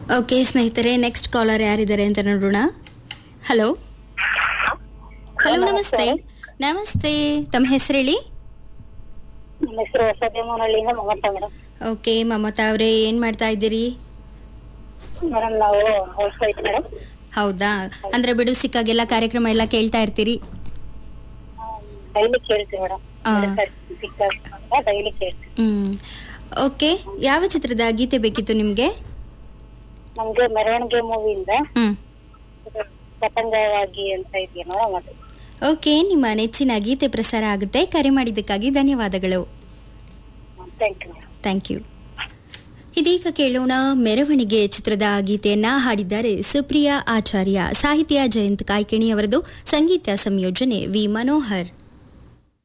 Okay ಸ್ನೇಹಿತರೆ next collar ಯಾರಿದ್ದಾರೆ ಅಂತ ನೋಡೋಣ ಹಲೋ ಹಲೋ ನಮಸ್ತೆ ನಮಸ್ತೆ ತಮ್ಮ ಹೆಸರು ಹೇಳಿ ನಮ್ಮ ಹೆಸರು ಹೊಸದೇಮನಹಳ್ಳಿಯಿಂದ ಮಮತಾ ಮೇಡಮ್ ಓಕೆ ಮಮತಾ ಅವರೇ ಏನು ಮಾಡ್ತಾ ಇದ್ದೀರಿ ಮೇಡಮ್ ನಾವು ಹೌಸ್ ವೈಫ್ ಮೇಡಮ್ ಹೌದಾ ಅಂದ್ರೆ ಬಿಡು ಸಿಕ್ಕಾಗೆಲ್ಲ ಕಾರ್ಯಕ್ರಮ ಎಲ್ಲ ಕೇಳ್ತಾ ಇರ್ತೀರಿ ಡೈಲಿ ಕೇಳ್ತೀವಿ ಮೇಡಮ್ ಆ. ಸಿಕ್ಕಾಗ ಡೈಲಿ ಕೇಳ್ತೀವಿ ಹ್ಮ್ ಓಕೆ ಯಾವ ಚಿತ್ರದ ಗೀತೆ ಬೇಕಿತ್ತು ನಿಮಗೆ ನಮ್ಗೆ ಮೆರವಣಿಗೆ ಮೂವಿಯಿಂದ ಹ್ಮ್ ಪತಂಗವಾಗಿ ಅಂತ ಇದೆಯಾ ಮೇಡಮ್ ಅದು ಓಕೆ ನಿಮ್ಮ ನೆಚ್ಚಿನ ಗೀತೆ ಪ್ರಸಾರ ಆಗುತ್ತೆ ಕರೆ ಮಾಡಿದ್ದಕ್ಕಾಗಿ ಧನ್ಯವಾದಗಳು thank you madam thank you ಇದೀಗ ಕೇಳೋಣ ಮೆರವಣಿಗೆ ಚಿತ್ರದ ಗೀತೆಯನ್ನ ಹಾಡಿದ್ದಾರೆ ಸುಪ್ರಿಯಾ ಆಚಾರ್ಯ ಸಾಹಿತ್ಯ ಜಯಂತ್ ಕಾಯ್ಕಿಣಿ ಅವರದು ಸಂಗೀತ ಸಂಯೋಜನೆ ವಿ ಮನೋಹರ್